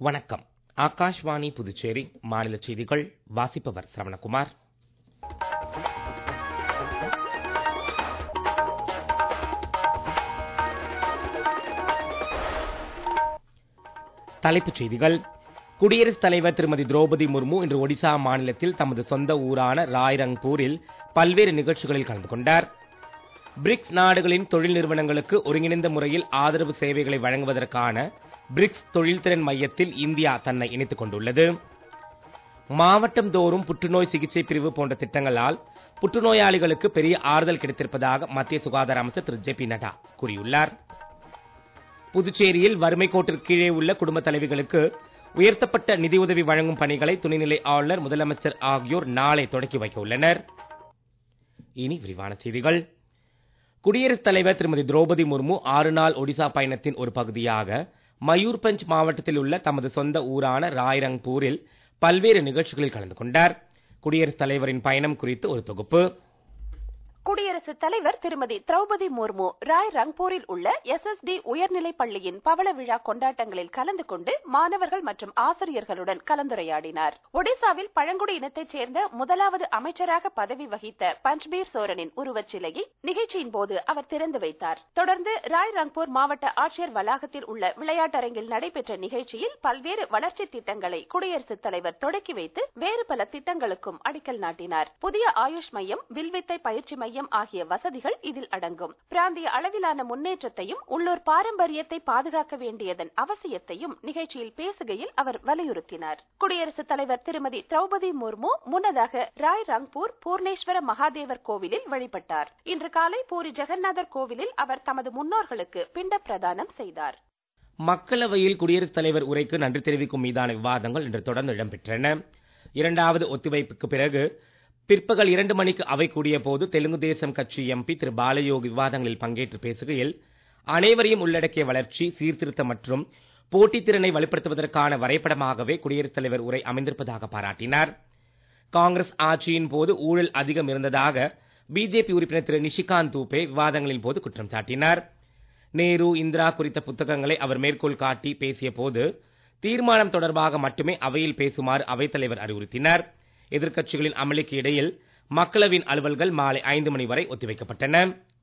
வணக்கம் ஆகாஷ்வாணி புதுச்சேரி மாநில செய்திகள் வாசிப்பவர் சரவணகுமார் தலைப்புச் செய்திகள் குடியரசுத் தலைவர் திருமதி திரௌபதி முர்மு இன்று ஒடிசா மாநிலத்தில் தமது சொந்த ஊரான ராய்ரங்பூரில் பல்வேறு நிகழ்ச்சிகளில் கலந்து கொண்டார் பிரிக்ஸ் நாடுகளின் தொழில் நிறுவனங்களுக்கு ஒருங்கிணைந்த முறையில் ஆதரவு சேவைகளை வழங்குவதற்கான பிரிக்ஸ் தொழில்திறன் மையத்தில் இந்தியா தன்னை இணைத்துக் கொண்டுள்ளது மாவட்டம் தோறும் புற்றுநோய் சிகிச்சை பிரிவு போன்ற திட்டங்களால் புற்றுநோயாளிகளுக்கு பெரிய ஆறுதல் கிடைத்திருப்பதாக மத்திய சுகாதார அமைச்சர் திரு ஜே பி நட்டா கூறியுள்ளார் புதுச்சேரியில் வறுமை கோட்டிற்கு கீழே உள்ள குடும்ப தலைவிகளுக்கு உயர்த்தப்பட்ட நிதியுதவி வழங்கும் பணிகளை துணைநிலை ஆளுநர் முதலமைச்சர் ஆகியோர் நாளை தொடக்கி வைக்க உள்ளனர் இனி விரிவான செய்திகள் குடியரசுத் தலைவர் திருமதி திரௌபதி முர்மு ஆறு நாள் ஒடிசா பயணத்தின் ஒரு பகுதியாக மயூர்பஞ்ச் மாவட்டத்தில் உள்ள தமது சொந்த ஊரான ராய்ரங்பூரில் பல்வேறு நிகழ்ச்சிகளில் கலந்து கொண்டார் குடியரசுத் தலைவரின் பயணம் குறித்து ஒரு தொகுப்பு குடியரசுத் தலைவர் திருமதி திரௌபதி முர்மு ராய் ரங்பூரில் உள்ள எஸ் எஸ் டி உயர்நிலைப் பள்ளியின் பவள விழா கொண்டாட்டங்களில் கலந்து கொண்டு மாணவர்கள் மற்றும் ஆசிரியர்களுடன் கலந்துரையாடினார் ஒடிசாவில் பழங்குடி இனத்தைச் சேர்ந்த முதலாவது அமைச்சராக பதவி வகித்த பஞ்ச்பீர் சோரனின் உருவச்சிலையை நிகழ்ச்சியின் போது அவர் திறந்து வைத்தார் தொடர்ந்து ராய் ரங்பூர் மாவட்ட ஆட்சியர் வளாகத்தில் உள்ள விளையாட்டரங்கில் நடைபெற்ற நிகழ்ச்சியில் பல்வேறு வளர்ச்சி திட்டங்களை குடியரசுத் தலைவர் தொடக்கி வைத்து வேறு பல திட்டங்களுக்கும் அடிக்கல் நாட்டினார் புதிய ஆயுஷ் மையம் வில்வித்தை பயிற்சி மையம் மையம் ஆகிய வசதிகள் இதில் அடங்கும் பிராந்திய அளவிலான முன்னேற்றத்தையும் உள்ளூர் பாரம்பரியத்தை பாதுகாக்க வேண்டியதன் அவசியத்தையும் நிகழ்ச்சியில் பேசுகையில் அவர் வலியுறுத்தினார் குடியரசுத் தலைவர் திருமதி திரௌபதி முர்மு முன்னதாக ராய் ரங்பூர் பூர்ணேஸ்வர மகாதேவர் கோவிலில் வழிபட்டார் இன்று காலை பூரி ஜெகநாதர் கோவிலில் அவர் தமது முன்னோர்களுக்கு பிண்ட பிரதானம் செய்தார் மக்களவையில் குடியரசுத் தலைவர் உரைக்கு நன்றி தெரிவிக்கும் மீதான விவாதங்கள் இன்று தொடர்ந்து இடம்பெற்றன இரண்டாவது ஒத்திவைப்புக்கு பிறகு பிற்பகல் இரண்டு மணிக்கு அவை கூடிய போது தெலுங்கு தேசம் கட்சி எம்பி திரு பாலயோகி விவாதங்களில் பங்கேற்று பேசுகையில் அனைவரையும் உள்ளடக்கிய வளர்ச்சி சீர்திருத்தம் மற்றும் போட்டித்திறனை வலுப்படுத்துவதற்கான வரைபடமாகவே குடியரசுத் தலைவர் உரை அமைந்திருப்பதாக பாராட்டினார் காங்கிரஸ் ஆட்சியின் போது ஊழல் அதிகம் இருந்ததாக பிஜேபி உறுப்பினர் திரு நிஷிகாந்த் தூபே விவாதங்களின் போது குற்றம் சாட்டினார் நேரு இந்திரா குறித்த புத்தகங்களை அவர் மேற்கோள் காட்டி பேசிய போது தீர்மானம் தொடர்பாக மட்டுமே அவையில் பேசுமாறு அவைத்தலைவர் அறிவுறுத்தினார் எதிர்க்கட்சிகளின் அமளிக்கு இடையில் மக்களவின் அலுவல்கள் மாலை ஐந்து மணி வரை ஒத்திவைக்கப்பட்டன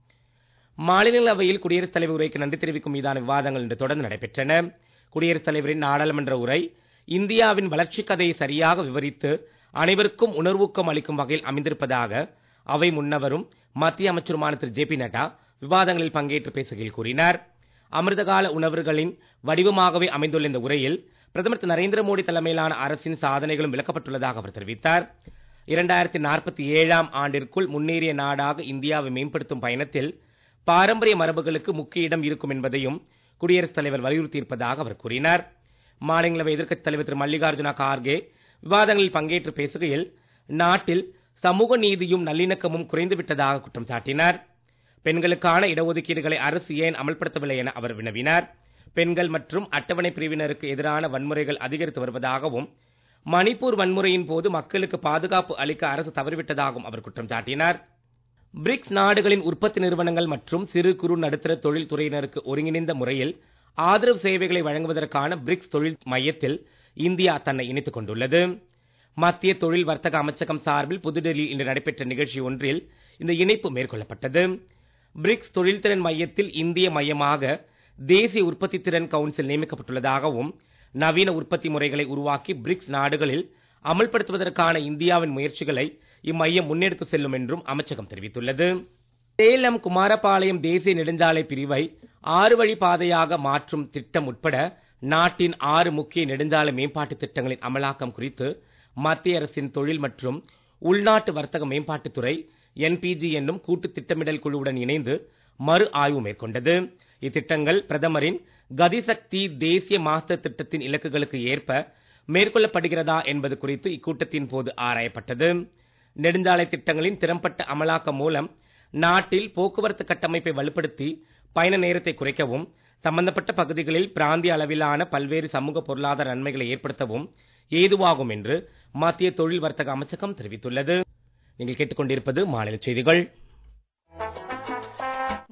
மாநிலங்களவையில் குடியரசுத் தலைவர் உரைக்கு நன்றி தெரிவிக்கும் மீதான விவாதங்கள் இன்று தொடர்ந்து நடைபெற்றன குடியரசுத் தலைவரின் நாடாளுமன்ற உரை இந்தியாவின் வளர்ச்சி கதையை சரியாக விவரித்து அனைவருக்கும் உணர்வூக்கம் அளிக்கும் வகையில் அமைந்திருப்பதாக அவை முன்னவரும் மத்திய அமைச்சருமான திரு ஜே பி நட்டா விவாதங்களில் பங்கேற்று பேசுகையில் கூறினார் அமிர்தகால உணவுகளின் வடிவமாகவே அமைந்துள்ள இந்த உரையில் பிரதமர் திரு நரேந்திர மோடி தலைமையிலான அரசின் சாதனைகளும் விளக்கப்பட்டுள்ளதாக அவர் தெரிவித்தார் இரண்டாயிரத்தி நாற்பத்தி ஏழாம் ஆண்டிற்குள் முன்னேறிய நாடாக இந்தியாவை மேம்படுத்தும் பயணத்தில் பாரம்பரிய மரபுகளுக்கு முக்கிய இடம் இருக்கும் என்பதையும் குடியரசுத் தலைவர் வலியுறுத்தியிருப்பதாக அவர் கூறினார் மாநிலங்களவை எதிர்க்கட்சித் தலைவர் திரு மல்லிகார்ஜுன கார்கே விவாதங்களில் பங்கேற்று பேசுகையில் நாட்டில் சமூக நீதியும் நல்லிணக்கமும் குறைந்துவிட்டதாக குற்றம் சாட்டினார் பெண்களுக்கான இடஒதுக்கீடுகளை அரசு ஏன் அமல்படுத்தவில்லை என அவர் வினவினார் பெண்கள் மற்றும் அட்டவணை பிரிவினருக்கு எதிரான வன்முறைகள் அதிகரித்து வருவதாகவும் மணிப்பூர் வன்முறையின் போது மக்களுக்கு பாதுகாப்பு அளிக்க அரசு தவறிவிட்டதாகவும் அவர் குற்றம் சாட்டினார் பிரிக்ஸ் நாடுகளின் உற்பத்தி நிறுவனங்கள் மற்றும் சிறு குறு நடுத்தர தொழில் துறையினருக்கு ஒருங்கிணைந்த முறையில் ஆதரவு சேவைகளை வழங்குவதற்கான பிரிக்ஸ் தொழில் மையத்தில் இந்தியா தன்னை இணைத்துக் கொண்டுள்ளது மத்திய தொழில் வர்த்தக அமைச்சகம் சார்பில் புதுடெல்லியில் இன்று நடைபெற்ற நிகழ்ச்சி ஒன்றில் இந்த இணைப்பு மேற்கொள்ளப்பட்டது பிரிக்ஸ் தொழில்திறன் மையத்தில் இந்திய மையமாக தேசிய உற்பத்தி திறன் கவுன்சில் நியமிக்கப்பட்டுள்ளதாகவும் நவீன உற்பத்தி முறைகளை உருவாக்கி பிரிக்ஸ் நாடுகளில் அமல்படுத்துவதற்கான இந்தியாவின் முயற்சிகளை இம்மையம் முன்னெடுத்து செல்லும் என்றும் அமைச்சகம் தெரிவித்துள்ளது சேலம் குமாரபாளையம் தேசிய நெடுஞ்சாலை பிரிவை ஆறு வழி பாதையாக மாற்றும் திட்டம் உட்பட நாட்டின் ஆறு முக்கிய நெடுஞ்சாலை மேம்பாட்டு திட்டங்களின் அமலாக்கம் குறித்து மத்திய அரசின் தொழில் மற்றும் உள்நாட்டு வர்த்தக மேம்பாட்டுத்துறை என்பிஜி என்னும் கூட்டு திட்டமிடல் குழுவுடன் இணைந்து மறு ஆய்வு மேற்கொண்டது இத்திட்டங்கள் பிரதமரின் கதிசக்தி தேசிய மாஸ்டர் திட்டத்தின் இலக்குகளுக்கு ஏற்ப மேற்கொள்ளப்படுகிறதா என்பது குறித்து இக்கூட்டத்தின் போது ஆராயப்பட்டது நெடுஞ்சாலை திட்டங்களின் திறம்பட்ட அமலாக்கம் மூலம் நாட்டில் போக்குவரத்து கட்டமைப்பை வலுப்படுத்தி பயண நேரத்தை குறைக்கவும் சம்பந்தப்பட்ட பகுதிகளில் பிராந்திய அளவிலான பல்வேறு சமூக பொருளாதார நன்மைகளை ஏற்படுத்தவும் ஏதுவாகும் என்று மத்திய தொழில் வர்த்தக அமைச்சகம் தெரிவித்துள்ளது நீங்கள் கேட்டுக்கொண்டிருப்பது மாநில செய்திகள்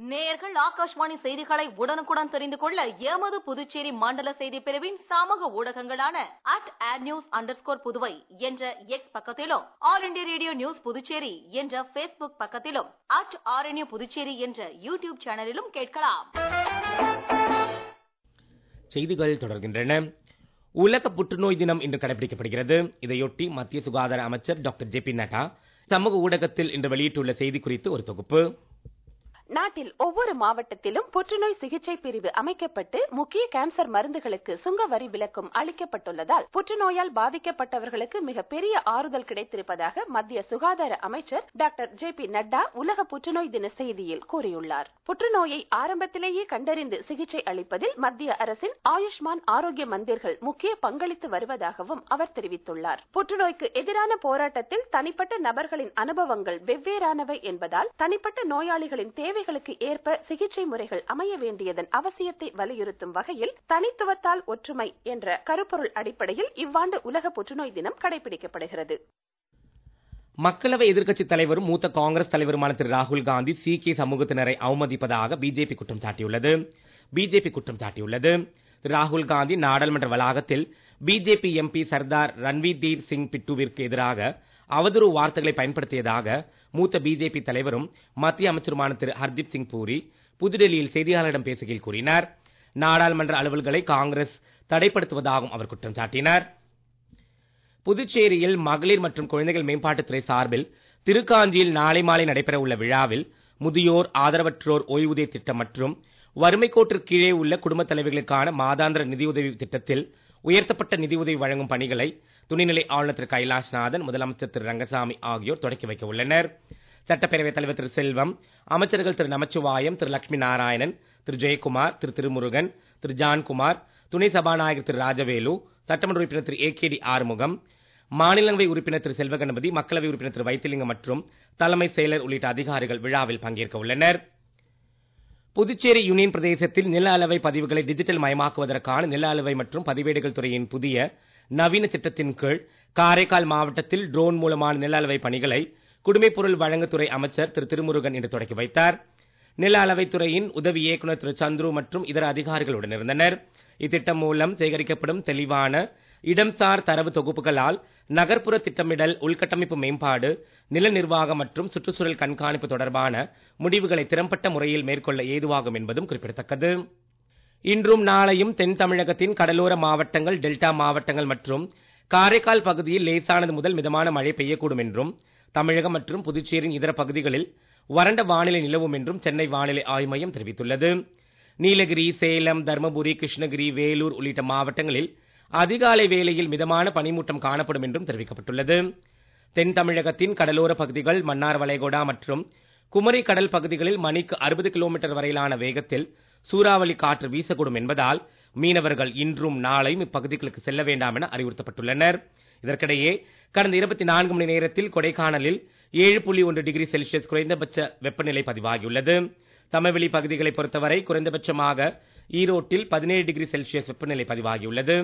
நேயர்கள் ஆகாஷ்வாணி செய்திகளை உடனுக்குடன் தெரிந்து கொள்ள எமது புதுச்சேரி மண்டல செய்தி பிரிவின் சமூக ஊடகங்களான அட் ஆட் நியூஸ் அண்டர்ஸ்கோர் புதுவை என்ற எக்ஸ் பக்கத்திலும் all India radio news Puducherry என்ற பேஸ்புக் பக்கத்திலும் அட் ஆர்என்யூ புதுச்சேரி என்ற யூடியூப் சேனலிலும் கேட்கலாம் செய்திகள் தொடர்கின்றன உலக புற்றுநோய் தினம் இன்று கடைபிடிக்கப்படுகிறது இதையொட்டி மத்திய சுகாதார அமைச்சர் டாக்டர் ஜே பி நட்டா சமூக ஊடகத்தில் இன்று வெளியிட்டுள்ள செய்தி குறித்து ஒரு தொகுப்பு நாட்டில் ஒவ்வொரு மாவட்டத்திலும் புற்றுநோய் சிகிச்சை பிரிவு அமைக்கப்பட்டு முக்கிய கேன்சர் மருந்துகளுக்கு சுங்க வரி விலக்கும் அளிக்கப்பட்டுள்ளதால் புற்றுநோயால் பாதிக்கப்பட்டவர்களுக்கு மிக பெரிய ஆறுதல் கிடைத்திருப்பதாக மத்திய சுகாதார அமைச்சர் டாக்டர் ஜே பி நட்டா உலக புற்றுநோய் தின செய்தியில் கூறியுள்ளார் புற்றுநோயை ஆரம்பத்திலேயே கண்டறிந்து சிகிச்சை அளிப்பதில் மத்திய அரசின் ஆயுஷ்மான் ஆரோக்கிய மந்திர்கள் முக்கிய பங்களித்து வருவதாகவும் அவர் தெரிவித்துள்ளார் புற்றுநோய்க்கு எதிரான போராட்டத்தில் தனிப்பட்ட நபர்களின் அனுபவங்கள் வெவ்வேறானவை என்பதால் தனிப்பட்ட நோயாளிகளின் தேவை தேவைகளுக்கு ஏற்ப சிகிச்சை முறைகள் அமைய வேண்டியதன் அவசியத்தை வலியுறுத்தும் வகையில் தனித்துவத்தால் ஒற்றுமை என்ற கருப்பொருள் அடிப்படையில் இவ்வாண்டு உலக புற்றுநோய் தினம் கடைபிடிக்கப்படுகிறது மக்களவை எதிர்க்கட்சித் தலைவரும் மூத்த காங்கிரஸ் தலைவருமான திரு ராகுல் காந்தி சீக்கிய சமூகத்தினரை அவமதிப்பதாக பிஜேபி குற்றம் சாட்டியுள்ளது பிஜேபி குற்றம் சாட்டியுள்ளது திரு ராகுல் காந்தி நாடாளுமன்ற வளாகத்தில் பிஜேபி எம்பி சர்தார் ரன்வீர் சிங் பிட்டுவிற்கு எதிராக அவதூறு வார்த்தைகளை பயன்படுத்தியதாக மூத்த பிஜேபி தலைவரும் மத்திய அமைச்சருமான திரு ஹர்தீப் சிங் பூரி புதுடெல்லியில் செய்தியாளர்களிடம் பேசுகையில் கூறினார் நாடாளுமன்ற அலுவல்களை காங்கிரஸ் தடைப்படுத்துவதாகவும் அவர் குற்றம் சாட்டினார் புதுச்சேரியில் மகளிர் மற்றும் குழந்தைகள் மேம்பாட்டுத்துறை சார்பில் திருக்காஞ்சியில் நாளை மாலை நடைபெற உள்ள விழாவில் முதியோர் ஆதரவற்றோர் ஓய்வூதிய திட்டம் மற்றும் வறுமை கோட்டிற்கு கீழே உள்ள குடும்பத் தலைவர்களுக்கான மாதாந்திர நிதியுதவி திட்டத்தில் உயர்த்தப்பட்ட நிதியுதவி வழங்கும் பணிகளை துணைநிலை ஆளுநர் திரு கைலாஷ்நாதன் முதலமைச்சர் திரு ரங்கசாமி ஆகியோர் தொடக்கி வைக்க உள்ளனர் சட்டப்பேரவைத் தலைவர் திரு செல்வம் அமைச்சர்கள் திரு நமச்சிவாயம் திரு லட்சுமி நாராயணன் திரு ஜெயக்குமார் திரு திருமுருகன் திரு ஜான்குமார் துணை சபாநாயகர் திரு ராஜவேலு சட்டமன்ற உறுப்பினர் Thiru A K D Arumugam மாநிலங்களவை உறுப்பினர் திரு செல்வகணபதி மக்களவை உறுப்பினர் திரு வைத்திலிங்கம் மற்றும் தலைமை செயலர் உள்ளிட்ட அதிகாரிகள் விழாவில் பங்கேற்க உள்ளனர் புதுச்சேரி யூனியன் பிரதேசத்தில் நில அளவை பதிவுகளை டிஜிட்டல் மயமாக்குவதற்கான நில அளவை மற்றும் பதிவேடுகள் துறையின் புதிய நவீன திட்டத்தின் கீழ் காரைக்கால் மாவட்டத்தில் ட்ரோன் மூலமான நில அளவை பணிகளை குடிமைப்பொருள் வழங்குத்துறை அமைச்சர் திரு திருமுருகன் இன்று தொடக்கி வைத்தார் நில அளவைத்துறையின் உதவி இயக்குநர் திரு சந்துரு மற்றும் இதர அதிகாரிகள் உடனிருந்தனர் இத்திட்டம் மூலம் சேகரிக்கப்படும் தெளிவான இடம்சார் தரவு தொகுப்புகளால் நகர்ப்புற திட்டமிடல் உள்கட்டமைப்பு மேம்பாடு நில நிர்வாகம் மற்றும் சுற்றுச்சூழல் கண்காணிப்பு தொடர்பான முடிவுகளை திறம்பட்ட முறையில் மேற்கொள்ள ஏதுவாகும் என்பதும் குறிப்பிடத்தக்கது இன்றும் நாளையும் தென் தமிழகத்தின் கடலோர மாவட்டங்கள் டெல்டா மாவட்டங்கள் மற்றும் காரைக்கால் பகுதியில் லேசானது முதல் மிதமான மழை பெய்யக்கூடும் என்றும் தமிழகம் மற்றும் புதுச்சேரியின் இதர பகுதிகளில் வறண்ட வானிலை நிலவும் என்றும் சென்னை வானிலை ஆய்வு மையம் தெரிவித்துள்ளது நீலகிரி சேலம் தருமபுரி கிருஷ்ணகிரி வேலூர் உள்ளிட்ட மாவட்டங்களில் அதிகாலை வேளையில் மிதமான பனிமூட்டம் காணப்படும் என்றும் தெரிவிக்கப்பட்டுள்ளது தென் தமிழகத்தின் கடலோர பகுதிகள் மன்னார் வளைகுடா மற்றும் குமரி கடல் பகுதிகளில் மணிக்கு அறுபது கிலோமீட்டர் வரையிலான வேகத்தில் சூறாவளி காற்று வீசக்கூடும் என்பதால் மீனவர்கள் இன்றும் நாளையும் இப்பகுதிகளுக்கு செல்ல வேண்டாம் என அறிவுறுத்தப்பட்டுள்ளனர் இதற்கிடையே கடந்த இருபத்தி நான்கு மணி நேரத்தில் கொடைக்கானலில் ஏழு புள்ளி ஒன்று டிகிரி செல்சியஸ் குறைந்தபட்ச வெப்பநிலை பதிவாகியுள்ளது சமவெளி பகுதிகளை பொறுத்தவரை குறைந்தபட்சமாக ஈரோட்டில் பதினேழு டிகிரி செல்சியஸ் வெப்பநிலை பதிவாகியுள்ளது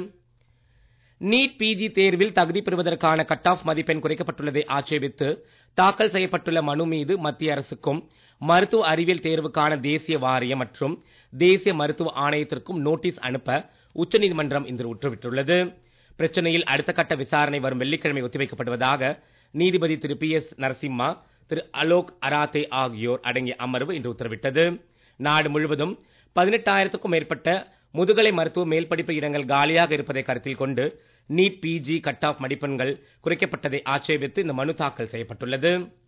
நீட் பிஜி தேர்வில் தகுதி பெறுவதற்கான கட் ஆஃப் மதிப்பெண் குறைக்கப்பட்டுள்ளதை ஆட்சேபித்து தாக்கல் செய்யப்பட்டுள்ள மனு மீது மத்திய அரசுக்கும் மருத்துவ அறிவியல் தேர்வுக்கான தேசிய வாரியம் மற்றும் தேசிய மருத்துவ ஆணையத்திற்கும் நோட்டீஸ் அனுப்ப உச்சநீதிமன்றம் இன்று உத்தரவிட்டுள்ளது பிரச்சனையில் அடுத்த கட்ட விசாரணை வரும் வெள்ளிக்கிழமை ஒத்திவைக்கப்படுவதாக நீதிபதி திரு பி எஸ் நரசிம்மா திரு அலோக் அராத்தே ஆகியோர் அடங்கிய அமர்வு இன்று உத்தரவிட்டது நாடு முழுவதும் பதினெட்டாயிரத்துக்கும் மேற்பட்ட முதுகலை மருத்துவ மேல் படிப்பு இடங்கள் காலியாக இருப்பதை கருத்தில் கொண்டு நீட் பிஜி கட் ஆஃப் மதிப்பெண்கள் குறைக்கப்பட்டதை ஆட்சேபித்து இந்த மனு தாக்கல் செய்யப்பட்டுள்ளது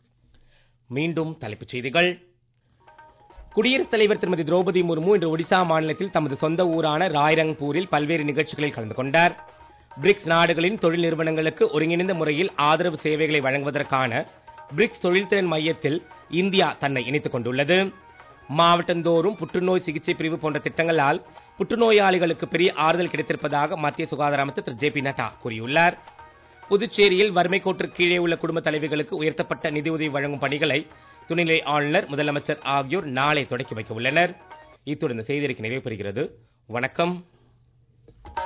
மீண்டும் தலைப்புச் செய்திகள் குடியரசுத் தலைவர் திருமதி திரௌபதி முர்மு இன்று ஒடிசா மாநிலத்தில் தமது சொந்த ஊரான ராய்ரங்பூரில் பல்வேறு நிகழ்ச்சிகளில் கலந்து கொண்டார் பிரிக்ஸ் நாடுகளின் தொழில் நிறுவனங்களுக்கு ஒருங்கிணைந்த முறையில் ஆதரவு சேவைகளை வழங்குவதற்கான பிரிக்ஸ் தொழில்திறன் மையத்தில் இந்தியா தன்னை இணைத்துக் கொண்டுள்ளது மாவட்டந்தோறும் புற்றுநோய் சிகிச்சை பிரிவு போன்ற திட்டங்களால் புற்றுநோயாளிகளுக்கு பெரிய ஆறுதல் கிடைத்திருப்பதாக மத்திய சுகாதார அமைச்சர் திரு ஜே பி நட்டா கூறியுள்ளார் புதுச்சேரியில் வறுமை கோட்டிற்கு கீழே உள்ள குடும்ப தலைவிகளுக்கு உயர்த்தப்பட்ட நிதியுதவி வழங்கும் பணிகளை துணைநிலை ஆளுநர் முதலமைச்சர் ஆகியோர் நாளை தொடக்கி வைக்க உள்ளனர் இத்துடன் இந்த செய்தியறிக்கை நிறைவு பெறுகிறது வணக்கம்